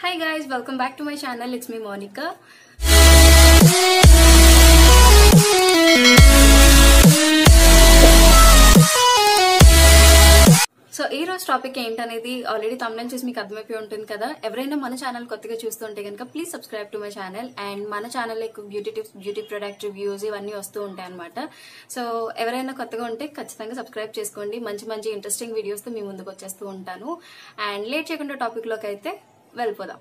Hi guys, welcome back to my channel. It's me Monica. So ఈ రోజు topic ఏంటనేది already తమిళ చూసి మీకు అర్థమైపోయి ఉంటుంది కదా ఎవరైనా మన ఛానల్ కొత్తగా చూస్తుంటే కనుక please subscribe to my channel and మన ఛానల్ ఎక్కువ beauty tips beauty product reviews ఇవన్నీ వస్తూ ఉంటాయి అనమాట సో ఎవరైనా కొత్తగా ఉంటే ఖచ్చితంగా సబ్స్క్రైబ్ చేసుకోండి మంచి మంచి ఇంట్రెస్టింగ్ వీడియోస్తో మీ ముందుకు వచ్చేస్తూ ఉంటాను అండ్ లేట్ చేయకుండా టాపిక్లోకి అయితే వెళ్ళిపోదాం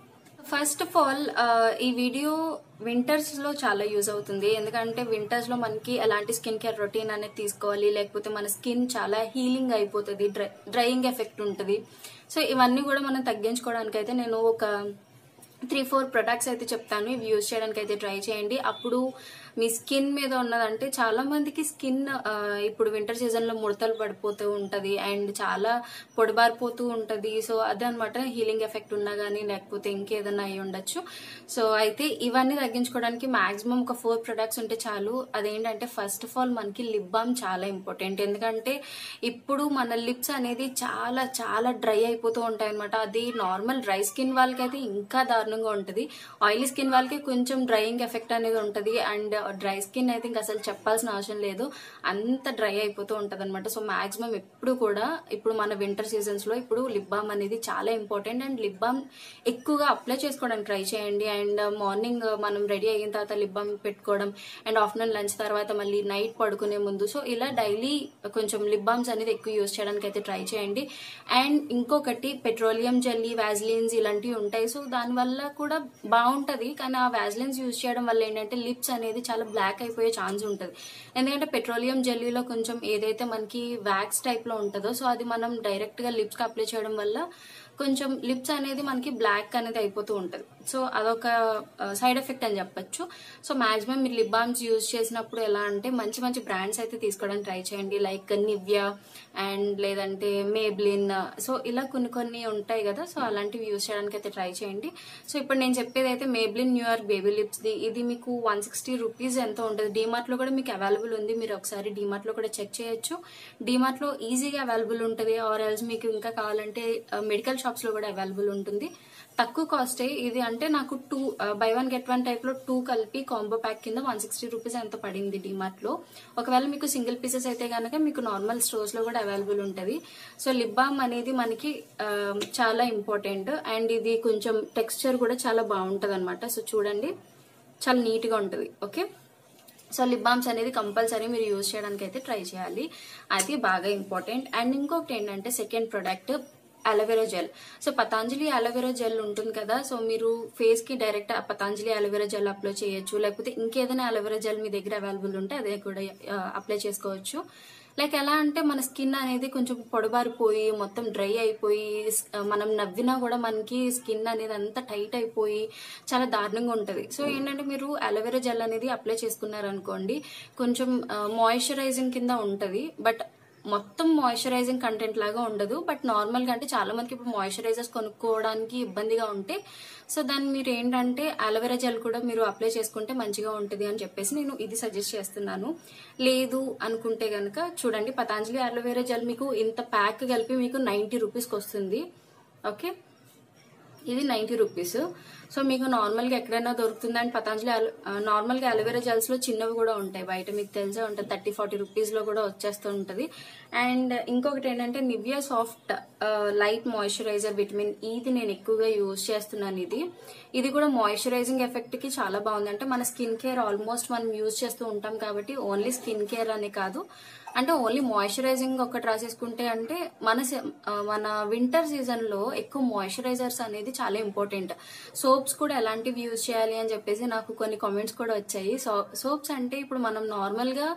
ఫస్ట్ ఆఫ్ ఆల్ ఈ వీడియో వింటర్స్ లో చాలా యూజ్ అవుతుంది ఎందుకంటే వింటర్స్ లో మనకి ఎలాంటి స్కిన్ కేర్ రొటీన్ అనేది తీసుకోవాలి లేకపోతే మన స్కిన్ చాలా హీలింగ్ అయిపోతుంది డ్రైయింగ్ ఎఫెక్ట్ ఉంటుంది సో ఇవన్నీ కూడా మనం తగ్గించుకోవడానికి అయితే నేను ఒక త్రీ ఫోర్ ప్రొడక్ట్స్ అయితే చెప్తాను ఇవి యూజ్ చేయడానికి అయితే ట్రై చేయండి అప్పుడు మీ స్కిన్ మీద ఉన్నదంటే చాలా మందికి స్కిన్ ఇప్పుడు వింటర్ సీజన్ లో ముడతలు పడిపోతూ ఉంటది అండ్ చాలా పొడిబారిపోతూ ఉంటది సో అదే అనమాట హీలింగ్ ఎఫెక్ట్ ఉన్నా కానీ లేకపోతే ఇంకేదైనా అయి ఉండొచ్చు సో అయితే ఇవన్నీ తగ్గించుకోవడానికి మాక్సిమం ఒక ఫోర్ ప్రొడక్ట్స్ ఉంటే చాలు అదేంటంటే ఫస్ట్ ఆఫ్ ఆల్ మనకి లిప్ బామ్ చాలా ఇంపార్టెంట్ ఎందుకంటే ఇప్పుడు మన లిప్స్ అనేది చాలా చాలా డ్రై అయిపోతూ ఉంటాయి అనమాట అది నార్మల్ డ్రై స్కిన్ వాళ్ళకైతే ఇంకా దారుణంగా ఉంటుంది ఆయిలీ స్కిన్ వాళ్ళకి కొంచెం డ్రైయింగ్ ఎఫెక్ట్ అనేది ఉంటుంది అండ్ డ్రై స్కిన్ అయితే ఇంకా అసలు చెప్పాల్సిన అవసరం లేదు అంత డ్రై అయిపోతూ ఉంటది అనమాట సో మాక్సిమం ఎప్పుడు కూడా ఇప్పుడు మన వింటర్ సీజన్స్ లో ఇప్పుడు లిప్ బామ్ అనేది చాలా ఇంపార్టెంట్ అండ్ లిప్ బామ్ ఎక్కువగా అప్లై చేసుకోవడానికి ట్రై చేయండి అండ్ మార్నింగ్ మనం రెడీ అయిన తర్వాత లిప్ బామ్ పెట్టుకోవడం అండ్ ఆఫ్టర్నూన్ లంచ్ తర్వాత మళ్ళీ నైట్ పడుకునే ముందు సో ఇలా డైలీ కొంచెం లిప్ బామ్స్ అనేది ఎక్కువ యూజ్ చేయడానికి అయితే ట్రై చేయండి అండ్ ఇంకొకటి పెట్రోలియం జెల్లీ వ్యాజ్లిన్స్ ఇలాంటివి ఉంటాయి సో దానివల్ల కూడా బాగుంటది కానీ ఆ వ్యాజ్లిన్స్ యూజ్ చేయడం వల్ల ఏంటంటే లిప్స్ అనేది చాలా బ్లాక్ అయిపోయే ఛాన్స్ ఉంటుంది ఎందుకంటే పెట్రోలియం జెల్లీలో కొంచెం ఏదైతే మనకి వ్యాక్స్ టైప్ లో ఉంటుందో సో అది మనం డైరెక్ట్ గా లిప్స్ కి అప్లై చేయడం వల్ల కొంచెం లిప్స్ అనేది మనకి బ్లాక్ అనేది అయిపోతూ ఉంటుంది సో అదొక సైడ్ ఎఫెక్ట్ అని చెప్పొచ్చు సో మాక్సిమం మీరు లిప్ బామ్స్ యూజ్ చేసినప్పుడు ఎలా అంటే మంచి మంచి బ్రాండ్స్ అయితే తీసుకోవడానికి ట్రై చేయండి లైక్ నివ్యా అండ్ లేదంటే మేబ్లిన్ సో ఇలా కొన్ని కొన్ని ఉంటాయి కదా సో అలాంటివి యూజ్ చేయడానికి అయితే ట్రై చేయండి సో ఇప్పుడు నేను చెప్పేది అయితే Maybelline new year baby lips the ఇది మీకు వన్ సిక్స్టీ రూపీస్ ఎంత ఉంటుంది డిమార్ట్ లో కూడా మీకు అవైలబుల్ ఉంది మీరు ఒకసారి డిమార్ట్ లో కూడా చెక్ చేయొచ్చు డిమార్ట్ లో ఈజీగా అవైలబుల్ ఉంటుంది ఆర్ ఎల్స్ మీకు ఇంకా కావాలంటే మెడికల్ షాప్స్ లో కూడా అవైలబుల్ ఉంటుంది తక్కువ కాస్టే ఇది అంటే నాకు two buy one get one type లో టూ కలిపి కాంబో ప్యాక్ కింద వన్ సిక్స్టీ రూపీస్ ఎంత పడింది డిమార్ట్ లో ఒకవేళ మీకు సింగిల్ పీసెస్ అయితే కనుక మీకు నార్మల్ స్టోర్స్ లో కూడా అవైలబుల్ ఉంటది సో లిప్ బామ్ అనేది మనకి ఆ, చాలా ఇంపార్టెంట్ అండ్ ఇది కొంచెం టెక్స్చర్ కూడా చాలా బాగుంటది అనమాట సో చూడండి చాలా నీట్ గా ఉంటది ఓకే సో లిప్ బామ్స్ అనేది కంపల్సరీ మీరు యూజ్ చేయడానికి అయితే ట్రై చేయాలి అది బాగా ఇంపార్టెంట్ అండ్ ఇంకొకటి ఏంటంటే second product aloe vera gel so Patanjali aloe vera gel ఉంటుంది కదా సో మీరు ఫేస్ కి direct Patanjali aloe vera gel apply చేయొచ్చు లేకపోతే ఇంకేదైనా అలోవెరా జెల్ మీ దగ్గర అవైలబుల్ ఉంటే అదే కూడా అప్లై చేసుకోవచ్చు లైక్ ఎలా అంటే మన స్కిన్ అనేది కొంచెం పొడబారిపోయి మొత్తం డ్రై అయిపోయి స్- మనం నవ్వినా కూడా మనకి స్కిన్ అనేది అంతా టైట్ అయిపోయి చాలా దారుణంగా ఉంటుంది సో ఏంటంటే మీరు అలోవెరా జెల్ అనేది అప్లై చేసుకున్నారనుకోండి కొంచెం మాయిశ్చరైజింగ్ కింద ఉంటది బట్ మొత్తం మాయిశ్చరైజింగ్ కంటెంట్ లాగా ఉండదు బట్ నార్మల్ గా అంటే చాలా మందికి ఇప్పుడు మాయిశ్చరైజర్స్ కొనుక్కోవడానికి ఇబ్బందిగా ఉంటే సో దాన్ని మీరు ఏంటంటే అలోవెరా జెల్ కూడా మీరు అప్లై చేసుకుంటే మంచిగా ఉంటుంది అని చెప్పేసి నేను ఇది సజెస్ట్ చేస్తున్నాను లేదు అనుకుంటే గనక చూడండి పతాంజలి అలోవెరా జెల్ మీకు ఇంత ప్యాక్ కలిపి మీకు నైన్టీ రూపీస్కి వస్తుంది ఓకే ఇది నైన్టీ రూపీస్ సో మీకు నార్మల్ గా ఎక్కడైనా దొరుకుతుంది అండ్ పతాంజలి అలో- ఆ, నార్మల్ గా అలోవెరా జెల్స్ లో చిన్నవి కూడా ఉంటాయి బయట మీకు తెలిసే ఉంటుంది థర్టీ ఫార్టీ రూపీస్ లో కూడా వచ్చేస్తూ ఉంటది అండ్ ఇంకొకటి ఏంటంటే Nivea soft light moisturizer vitamin ఇది నేను ఎక్కువగా యూజ్ చేస్తున్నాను ఇది ఇది కూడా మాయిశ్చరైజింగ్ ఎఫెక్ట్ కి చాలా బాగుంది అంటే మన స్కిన్ కేర్ ఆల్మోస్ట్ మనం యూజ్ చేస్తూ ఉంటాం కాబట్టి ఓన్లీ స్కిన్ కేర్ అనే కాదు అంటే ఓన్లీ మాయిశ్చరైజింగ్ ఒకటి రాసేసుకుంటే అంటే మన స- ఆ, మన వింటర్ సీజన్ లో ఎక్కువ మాయిశ్చరైజర్స్ అనేది చాలా ఇంపార్టెంట్ సోప్స్ కూడా ఎలాంటివి యూజ్ చేయాలి అని చెప్పేసి నాకు కొన్ని కామెంట్స్ కూడా వచ్చాయి సో సోప్స్ అంటే ఇప్పుడు మనం నార్మల్ గా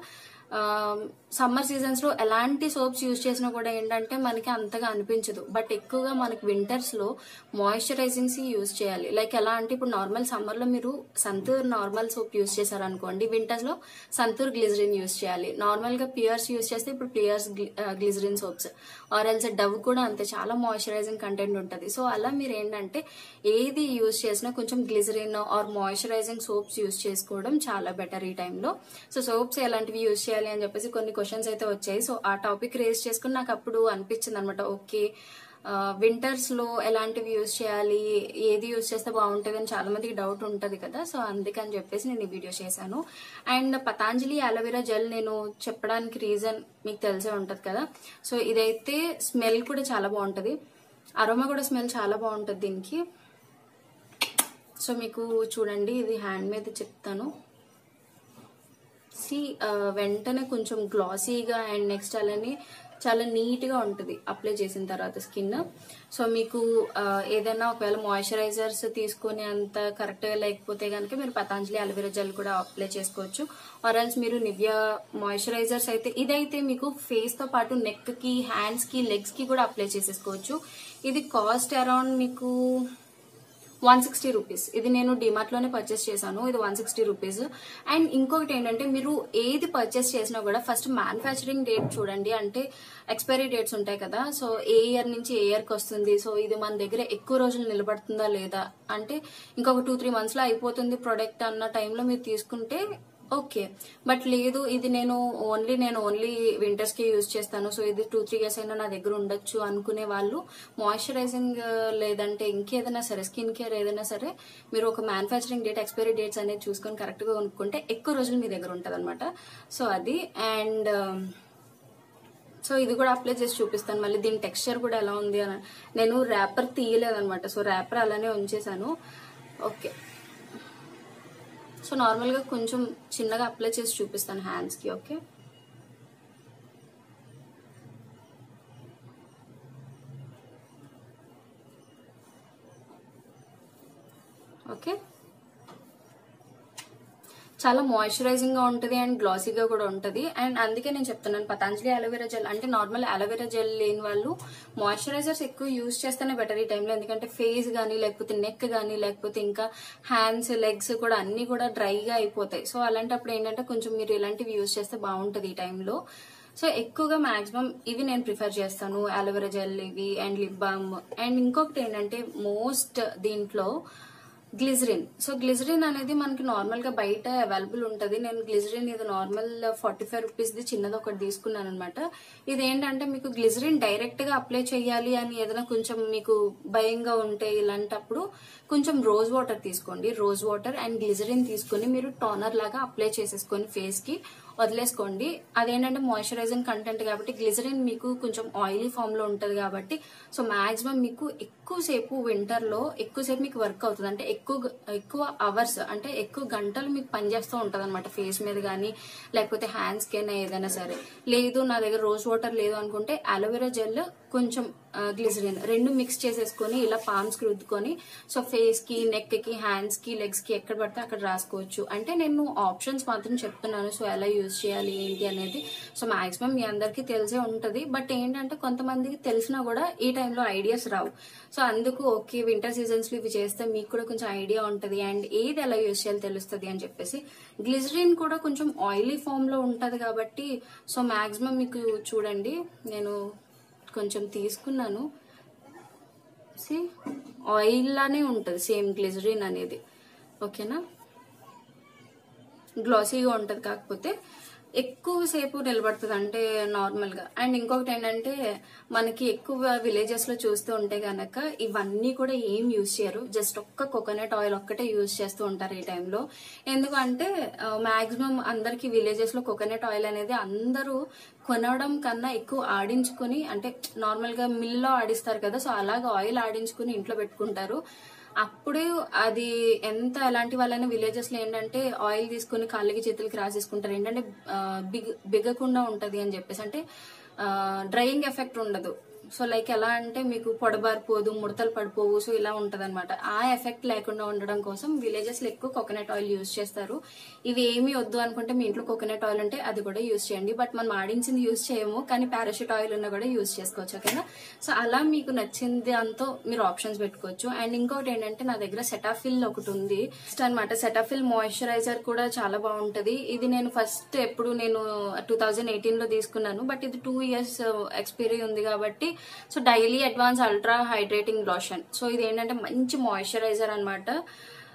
సమ్మర్ సీజన్స్ లో ఎలాంటి సోప్స్ యూజ్ చేసినా కూడా ఏంటంటే మనకి అంతగా అనిపించదు బట్ ఎక్కువగా మనకి వింటర్స్ లో మాయిశ్చరైజింగ్స్ యూజ్ చేయాలి లైక్ ఎలా అంటే ఇప్పుడు నార్మల్ సమ్మర్ లో మీరు సంతూర్ నార్మల్ సోప్ యూజ్ చేశారనుకోండి వింటర్స్ లో సంతూర్ గ్లిజరిన్ యూజ్ చేయాలి నార్మల్ గా పియర్స్ యూజ్ చేస్తే ఇప్పుడు Pears glycerin soaps or else Dove కూడా అంతే చాలా మాయిశ్చరైజింగ్ కంటెంట్ ఉంటుంది సో అలా మీరు ఏంటంటే ఏది యూజ్ చేసినా కొంచెం glycerin or moisturizing soaps use చేసుకోవడం చాలా బెటర్ ఈ టైంలో సో సోప్స్ ఎలాంటివి యూజ్ చేయాలి అని చెప్పేసి కొన్ని క్వశ్చన్స్ అయితే వచ్చాయి సో ఆ టాపిక్ రేస్ చేసుకుని నాకు అప్పుడు అనిపించింది అనమాట ఓకే వింటర్స్ లో ఎలాంటివి యూజ్ చేయాలి ఏది యూజ్ చేస్తే బాగుంటుంది అని చాలా మందికి డౌట్ ఉంటది కదా సో అందుకని చెప్పేసి నేను ఈ వీడియో చేశాను అండ్ పతాంజలి అలోవెరా జెల్ నేను చెప్పడానికి రీజన్ మీకు తెలిసే ఉంటది కదా సో ఇదైతే స్మెల్ కూడా చాలా బాగుంటది అరోమా కూడా స్మెల్ చాలా బాగుంటది దీనికి సో మీకు చూడండి ఇది హ్యాండ్ మీద చెప్తాను సి వెంటనే కొంచెం గ్లాసీగా అండ్ నెక్స్ట్ అలానే చాలా నీట్గా ఉంటుంది అప్లై చేసిన తర్వాత స్కిన్ సో మీకు ఆ, ఏదైనా ఒకవేళ మాయిశ్చరైజర్స్ తీసుకునే అంత కరెక్ట్గా లేకపోతే కనుక మీరు పతాంజలి అలోవెరా జెల్ కూడా అప్లై చేసుకోవచ్చు ఆర్ఎల్స్ మీరు నివ్యా మాయిశ్చరైజర్స్ అయితే ఇదైతే మీకు ఫేస్ తో పాటు నెక్ కి హ్యాండ్స్ కి లెగ్స్ కి కూడా అప్లై చేసేసుకోవచ్చు ఇది కాస్ట్ అరౌండ్ మీకు వన్ సిక్స్టీ రూపీస్ ఇది నేను డిమార్ట్ లోనే పర్చేస్ చేశాను ఇది వన్ సిక్స్టీ రూపీస్ అండ్ ఇంకొకటి ఏంటంటే మీరు ఏది పర్చేస్ చేసినా కూడా ఫస్ట్ మ్యానుఫ్యాక్చరింగ్ డేట్ చూడండి అంటే ఎక్స్పైరీ డేట్స్ ఉంటాయి కదా సో ఏ ఇయర్ నుంచి ఏ ఇయర్ కి వస్తుంది సో ఇది మన దగ్గర ఎక్కువ రోజులు నిలబడుతుందా లేదా అంటే ఇంకొక టూ త్రీ మంత్స్ లో అయిపోతుంది ప్రొడక్ట్ అన్న టైంలో మీరు తీసుకుంటే ఓకే బట్ లేదు ఇది నేను ఓన్లీ నేను ఓన్లీ వింటర్స్ కి యూజ్ చేస్తాను సో ఇది టూ త్రీ ఇయర్స్ అయినా నా దగ్గర ఉండొచ్చు అనుకునే వాళ్ళు మాయిశ్చరైజింగ్ లేదంటే ఇంకేదైనా సరే స్కిన్ కేర్ ఏదైనా సరే మీరు ఒక మ్యానుఫ్యాక్చరింగ్ డేట్ ఎక్స్పైరీ డేట్స్ అనేది చూసుకొని కరెక్ట్ గా కొనుక్కుంటే ఎక్కువ రోజులు మీ దగ్గర ఉంటుంది అనమాట సో అది అండ్ సో ఇది కూడా అప్లై చేసి చూపిస్తాను మళ్ళీ దీని టెక్స్చర్ కూడా ఎలా ఉంది అని నేను ర్యాపర్ తీయలేదన్నమాట సో ర్యాపర్ అలానే ఉంచేసాను ఓకే సో నార్మల్గా కొంచెం చిన్నగా అప్లై చేసి చూపిస్తాను హ్యాండ్స్కి ఓకే ఓకే చాలా మాయిశ్చరైజింగ్ గా ఉంటుంది అండ్ గ్లాసీగా కూడా ఉంటుంది అండ్ అందుకే నేను చెప్తున్నాను పతాంజలి అలోవెరా జెల్ అంటే నార్మల్ అలోవెరా జెల్ లేని వాళ్ళు మాయిశ్చరైజర్స్ ఎక్కువ యూజ్ చేస్తేనే బెటర్ ఈ టైంలో ఎందుకంటే ఫేస్ కానీ లేకపోతే నెక్ కానీ లేకపోతే ఇంకా హ్యాండ్స్ లెగ్స్ కూడా అన్ని కూడా డ్రైగా అయిపోతాయి సో అలాంటప్పుడు ఏంటంటే కొంచెం మీరు ఇలాంటివి యూజ్ చేస్తే బాగుంటుంది ఈ టైంలో సో ఎక్కువగా మాక్సిమం ఇవి నేను ప్రిఫర్ చేస్తాను అలోవెరా జెల్ ఇవి అండ్ లిప్ బామ్ అండ్ ఇంకొకటి ఏంటంటే మోస్ట్ దీంట్లో గ్లిజరిన్ సో గ్లిజరిన్ అనేది మనకి నార్మల్ గా బయట అవైలబుల్ ఉంటది నేను గ్లిజరిన్ ఇది నార్మల్ ఫార్టీ ఫైవ్ రూపీస్ ది చిన్నది ఒకటి తీసుకున్నాను అనమాట ఇది ఏంటంటే మీకు గ్లిజరిన్ డైరెక్ట్ గా అప్లై చేయాలి అని ఏదైనా కొంచెం మీకు భయంగా ఉంటే ఇలాంటప్పుడు కొంచెం రోజ్ వాటర్ తీసుకోండి రోజ్ వాటర్ అండ్ గ్లిజరిన్ తీసుకొని మీరు టోనర్ లాగా అప్లై చేసేసుకొని ఫేస్ కి వదిలేసుకోండి అదేంటంటే మాయిశ్చరైజింగ్ కంటెంట్ కాబట్టి గ్లిజరిన్ మీకు కొంచెం ఆయిలీ ఫామ్ లో ఉంటది కాబట్టి సో మాక్సిమం మీకు ఎక్కువసేపు వింటర్ లో ఎక్కువసేపు మీకు వర్క్ అవుతుంది అంటే ఎక్కువ ఎక్కువ అవర్స్ అంటే ఎక్కువ గంటలు మీకు పనిచేస్తూ ఉంటది అనమాట ఫేస్ మీద కానీ లేకపోతే హ్యాండ్స్ కైనా ఏదైనా సరే లేదు నా దగ్గర రోజ్ వాటర్ లేదు అనుకుంటే అలోవెరా జెల్ కొంచెం గ్లిజరిన్ రెండు మిక్స్ చేసేసుకొని ఇలా పామ్స్ కి రుద్దుకొని సో ఫేస్ కి నెక్ కి హ్యాండ్స్ కి లెగ్స్ కి ఎక్కడ పడితే అక్కడ రాసుకోవచ్చు అంటే నేను ఆప్షన్స్ మాత్రం చెప్తున్నాను సో ఎలా యూజ్ చేయాలి ఏంటి అనేది సో మాక్సిమం మీ అందరికీ తెలిసే ఉంటది బట్ ఏంటంటే కొంతమందికి తెలిసినా కూడా ఈ టైంలో ఐడియాస్ రావు సో అందుకు ఓకే వింటర్ సీజన్స్ లో ఇవి చేస్తే మీకు కూడా కొంచెం ఐడియా ఉంటది అండ్ ఏది ఎలా యూజ్ చేయాలో తెలుస్తుంది అని చెప్పేసి గ్లిజరిన్ కూడా కొంచెం ఆయిలీ ఫామ్ లో ఉంటది కాబట్టి సో మాక్సిమం మీకు చూడండి నేను కొంచెం తీసుకున్నాను సి ఆయిల్ లానే ఉంటుంది సేమ్ గ్లిజరిన్ అనేది ఓకేనా గ్లాసీగా ఉంటుంది కాకపోతే ఎక్కువసేపు నిలబడుతుంది అంటే నార్మల్ గా అండ్ ఇంకొకటి ఏంటంటే మనకి ఎక్కువ విలేజెస్ లో చూస్తూ ఉంటే గనక ఇవన్నీ కూడా ఏం యూజ్ చేయరు జస్ట్ ఒక్క కోకోనట్ ఆయిల్ ఒక్కటే యూజ్ చేస్తూ ఉంటారు ఈ టైంలో ఎందుకంటే మాక్సిమం అందరికి విలేజెస్ లో కోకోనట్ ఆయిల్ అనేది అందరూ కొనడం కన్నా ఎక్కువ ఆడించుకుని అంటే నార్మల్ గా మిల్లో ఆడిస్తారు కదా సో అలాగా ఆయిల్ ఆడించుకుని ఇంట్లో పెట్టుకుంటారు అప్పుడు అది ఎంత ఎలాంటి వాళ్ళైనా విలేజెస్ లో ఏంటంటే ఆయిల్ తీసుకుని కాళ్ళకి చేతులకి రాసేసుకుంటారు ఏంటంటే ఆ, బిగ్ బిగకుండా ఉంటది అని చెప్పేసి అంటే డ్రైయింగ్ ఎఫెక్ట్ ఉండదు సో లైక్ ఎలా అంటే మీకు పొడబారిపోదు ముడతలు పడిపోవు సో ఇలా ఉంటది ఆ ఎఫెక్ట్ లేకుండా ఉండడం కోసం విలేజెస్ లో ఎక్కువ కోకోనట్ ఆయిల్ యూజ్ చేస్తారు ఇవి ఏమీ వద్దు అనుకుంటే మీ ఇంట్లో కోకోనట్ ఆయిల్ ఉంటే అది కూడా యూజ్ చేయండి బట్ మనం ఆడించింది యూజ్ చేయము కానీ పారాషూట్ ఆయిల్ ఉన్నా కూడా యూజ్ చేసుకోవచ్చు ఓకేనా సో అలా మీకు నచ్చింది అంతో మీరు ఆప్షన్స్ పెట్టుకోవచ్చు అండ్ ఇంకొకటి ఏంటంటే నా దగ్గర సెటాఫిల్ ఒకటి ఉంది ఫస్ట్ అనమాట సెటాఫిల్ మాయిశ్చరైజర్ కూడా చాలా బాగుంటది ఇది నేను ఫస్ట్ ఎప్పుడు నేను టూ థౌజండ్ ఎయిటీన్ లో తీసుకున్నాను బట్ ఇది టూ ఇయర్స్ ఎక్స్పీరీ ఉంది కాబట్టి so daily advance ultra hydrating lotion so ఇది ఏంటంటే మంచి మాయిశ్చరైజర్ అనమాట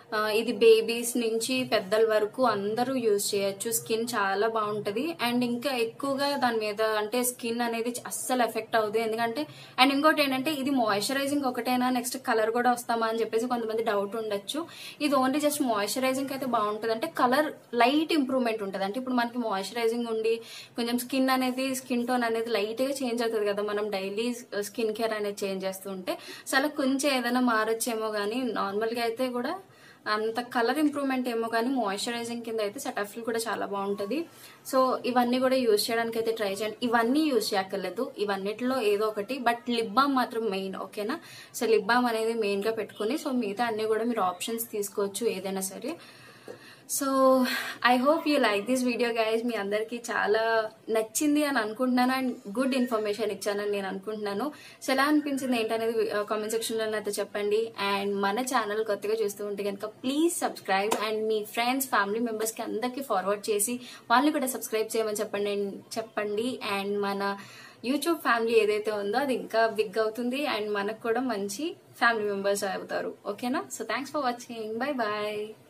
ఆ, ఇది బేబీస్ నుంచి పెద్దల వరకు అందరూ యూజ్ చేయొచ్చు స్కిన్ చాలా బాగుంటది అండ్ ఇంకా ఎక్కువగా దాని మీద అంటే స్కిన్ అనేది అస్సలు ఎఫెక్ట్ అవుతుంది ఎందుకంటే అండ్ ఇంకోటి ఏంటంటే ఇది మాయిశ్చరైజింగ్ ఒకటేనా నెక్స్ట్ కలర్ కూడా వస్తామా అని చెప్పేసి కొంతమంది డౌట్ ఉండొచ్చు ఇది ఓన్లీ జస్ట్ మాయిశ్చరైజింగ్ అయితే బాగుంటుంది అంటే కలర్ లైట్ ఇంప్రూవ్మెంట్ ఉంటుంది అంటే ఇప్పుడు మనకి మాయిశ్చరైజింగ్ ఉండి కొంచెం స్కిన్ అనేది స్కిన్ టోన్ అనేది లైట్ గా చేంజ్ అవుతుంది కదా మనం డైలీ స్కిన్ కేర్ అనేది చేంజ్ చేస్తూ ఉంటే సో అలా కొంచెం ఏదైనా మారొచ్చేమో కానీ నార్మల్ గా అయితే కూడా అంత కలర్ ఇంప్రూవ్మెంట్ ఏమో కానీ మాయిశ్చరైజింగ్ కింద అయితే సెటఫిల్ కూడా చాలా బాగుంటది సో ఇవన్నీ కూడా యూజ్ చేయడానికి అయితే ట్రై చేయండి ఇవన్నీ యూజ్ చేయక్కర్లేదు ఇవన్నిటిలో ఏదో ఒకటి బట్ లిప్ బామ్ మాత్రం మెయిన్ ఓకేనా సో లిప్ బామ్ అనేది మెయిన్ గా పెట్టుకుని సో మిగతా అన్ని కూడా మీరు ఆప్షన్స్ తీసుకోవచ్చు ఏదైనా సరే so I hope you like this video guys మీ అందరికి చాలా నచ్చింది అని అనుకుంటున్నాను అండ్ గుడ్ ఇన్ఫర్మేషన్ ఇచ్చానని నేను అనుకుంటున్నాను సో ఎలా అనిపించింది ఏంటనేది కామెంట్ సెక్షన్ లో అయితే చెప్పండి అండ్ మన ఛానల్ కొత్తగా చూస్తూ ఉంటే కనుక ప్లీజ్ సబ్స్క్రైబ్ అండ్ మీ ఫ్రెండ్స్ ఫ్యామిలీ మెంబర్స్ కి అందరికి ఫార్వర్డ్ చేసి వాళ్ళని కూడా సబ్స్క్రైబ్ చేయమని చెప్పండి చెప్పండి అండ్ మన యూట్యూబ్ ఫ్యామిలీ ఏదైతే ఉందో అది ఇంకా బిగ్ అవుతుంది అండ్ మనకు కూడా మంచి ఫ్యామిలీ మెంబర్స్ అవుతారు ఓకేనా so thanks for watching bye bye